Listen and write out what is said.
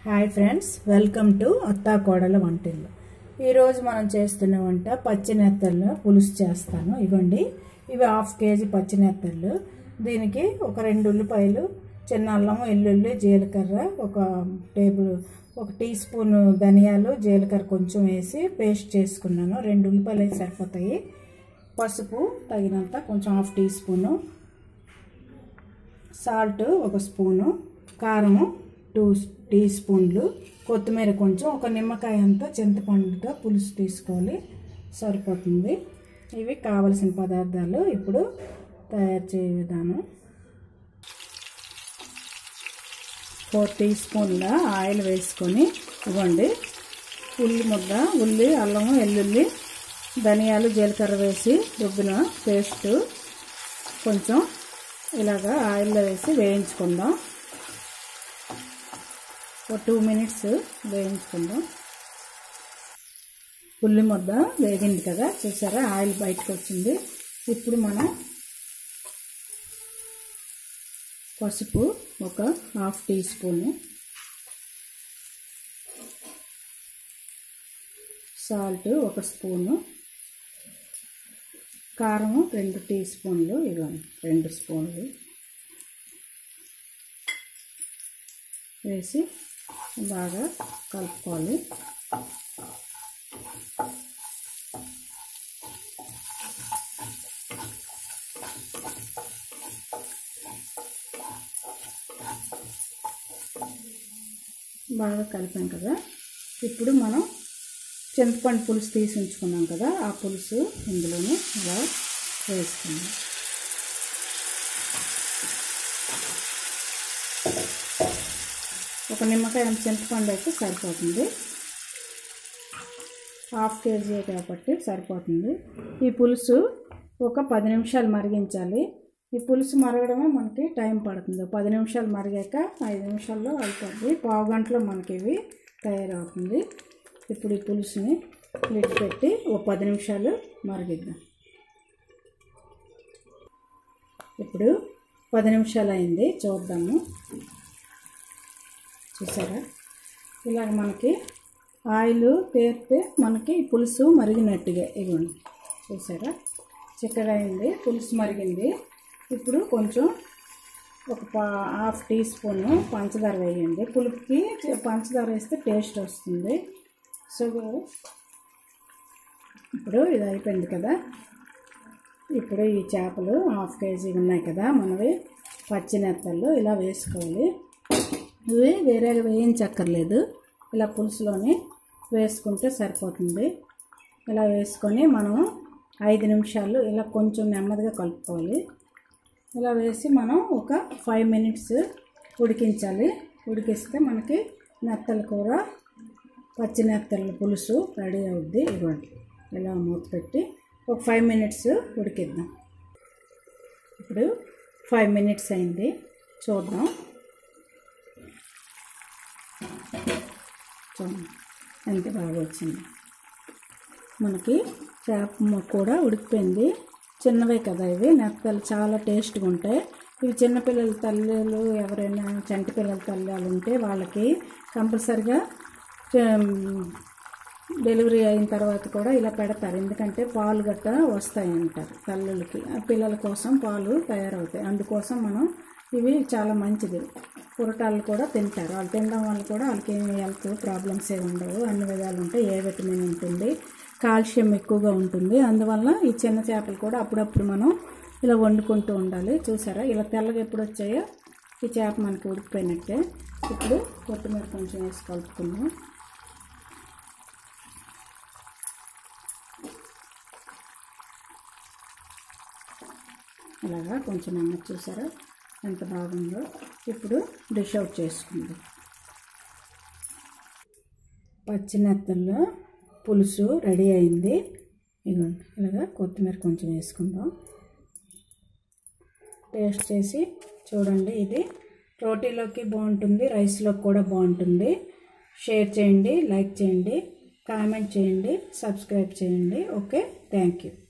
hi friends welcome to అత్తా కోడల వంటిల్లు ఈరోజు మనం చేస్తున్న వంట పచ్చినెత్తళ్ళు పులుసు చేస్తాను ఇవ్వండి ఇవి హాఫ్ కేజీ పచ్చినెత్తళ్ళు దీనికి ఒక రెండు ఉల్లిపాయలు చిన్న అల్లం వెల్లుల్లి జీలకర్ర ఒక టేబుల్ ఒక టీ స్పూన్ ధనియాలు జీలకర్ర కొంచెం వేసి పేస్ట్ చేసుకున్నాను రెండు ఉల్లిపాయలు అయితే సరిపోతాయి పసుపు తగినంత కొంచెం హాఫ్ టీ స్పూను సాల్ట్ ఒక స్పూను కారము టూ టీ స్పూన్లు కొత్తిమీర కొంచెం ఒక నిమ్మకాయ అంతా చింతపండుతో పులుసు తీసుకోవాలి సరిపోతుంది ఇవి కావలసిన పదార్థాలు ఇప్పుడు తయారు చేయ విధానం ఫోర్ టీ స్పూన్ల ఆయిల్ వేసుకొని ఇవ్వండి ఉల్లి ముద్ద ఉల్లి అల్లం వెల్లుల్లి ధనియాలు జీలకర్ర వేసి రుబ్బిన పేస్ట్ కొంచెం ఇలాగా ఆయిల్లో వేసి వేయించుకుందాం ఒక టూ మినిట్స్ వేయించుకుందాం ఉల్లి ముద్ద వేగింది కదా చూసారా ఆయిల్ బయటకు వచ్చింది ఇప్పుడు మనం పసుపు ఒక హాఫ్ టీ స్పూను సాల్ట్ ఒక స్పూను కారం రెండు టీ స్పూన్లు ఇవ్వండి రెండు స్పూన్లు వేసి బాగా కలుపుకోవాలి బాగా కలిపాం కదా ఇప్పుడు మనం చింతపండు పులుసు తీసి ఉంచుకున్నాం కదా ఆ పులుసు ఇందులోనే ఇలా వేసుకుందాం ఒక నిమ్మకాయ అంత చింతపండు అయితే సరిపోతుంది హాఫ్ కేజీ కాబట్టి సరిపోతుంది ఈ పులుసు ఒక పది నిమిషాలు మరిగించాలి ఈ పులుసు మరగడమే మనకి టైం పడుతుంది పది నిమిషాలు మరిగాక ఐదు నిమిషాల్లో అయిపోద్ది పావు గంటలో మనకి ఇవి తయారవుతుంది ఇప్పుడు ఈ పులుసుని లిడ్ పెట్టి ఒక పది నిమిషాలు మరిగిద్దాం ఇప్పుడు పది నిమిషాలు అయింది చూద్దాము చూసారా ఇలాగ మనకి ఆయిల్ తేరితే మనకి పులుసు మరిగినట్టుగా ఇవ్వండి చూసారా చిక్కగా అయింది పులుసు మరిగింది ఇప్పుడు కొంచెం ఒక పా హాఫ్ టీ స్పూను పంచదార వేయండి పులుపుకి పంచదార వేస్తే టేస్ట్ వస్తుంది షుగర్ ఇప్పుడు ఇది అయిపోయింది కదా ఇప్పుడు ఈ చేపలు హాఫ్ కేజీ ఉన్నాయి కదా మనవి పచ్చినెత్తలు ఇలా వేసుకోవాలి ఇవి వేరేగా వేయించక్కర్లేదు ఇలా పులుసులోని వేసుకుంటే సరిపోతుంది ఇలా వేసుకొని మనం ఐదు నిమిషాలు ఇలా కొంచెం నెమ్మదిగా కలుపుకోవాలి ఇలా వేసి మనం ఒక ఫైవ్ మినిట్స్ ఉడికించాలి ఉడికిస్తే మనకి నెత్తల కూర పచ్చి నెత్తల పులుసు రెడీ అవుద్ది ఇవ్వండి ఇలా మూత పెట్టి ఒక ఫైవ్ మినిట్స్ ఉడికిద్దాం ఇప్పుడు ఫైవ్ మినిట్స్ అయింది చూద్దాం చూడండి ఎంత బాగా వచ్చింది మనకి చేప కూడా ఉడికిపోయింది చిన్నవే కదా ఇవి నెత్తలు చాలా టేస్ట్గా ఉంటాయి ఇవి చిన్నపిల్లల తల్లులు ఎవరైనా చంటి పిల్లల తల్లాలు ఉంటే వాళ్ళకి కంపల్సరిగా డెలివరీ అయిన తర్వాత కూడా ఇలా పెడతారు ఎందుకంటే పాలు గట్ట వస్తాయి అంటారు తల్లులకి పిల్లల కోసం పాలు తయారవుతాయి అందుకోసం మనం ఇవి చాలా మంచిది పురటాలు కూడా తింటారు వాళ్ళు తినడం వల్ల కూడా వాళ్ళకి ఏమి హెల్త్ ప్రాబ్లమ్స్ ఏమి ఉండవు అన్ని విధాలు ఉంటాయి ఏ విటమిన్ ఉంటుంది కాల్షియం ఎక్కువగా ఉంటుంది అందువల్ల ఈ చిన్న చేపలు కూడా అప్పుడప్పుడు మనం ఇలా వండుకుంటూ ఉండాలి చూసారా ఇలా తెల్లగా ఎప్పుడు వచ్చాయో ఈ చేప మనకి ఉడికిపోయినట్టే ఇప్పుడు కొత్తిమీర కొంచెం వేసి కలుపుకుందాం ఇలాగా కొంచెం నెమ్మది చూసారా ఎంత బాగుందో ఇప్పుడు డిష్ అవుట్ చేసుకుందాం పచ్చినెత్తల్లో పులుసు రెడీ అయింది ఇదిగోండి ఇలాగా కొత్తిమీర కొంచెం వేసుకుందాం టేస్ట్ చేసి చూడండి ఇది రోటీలోకి బాగుంటుంది రైస్లోకి కూడా బాగుంటుంది షేర్ చేయండి లైక్ చేయండి కామెంట్ చేయండి సబ్స్క్రైబ్ చేయండి ఓకే థ్యాంక్ యూ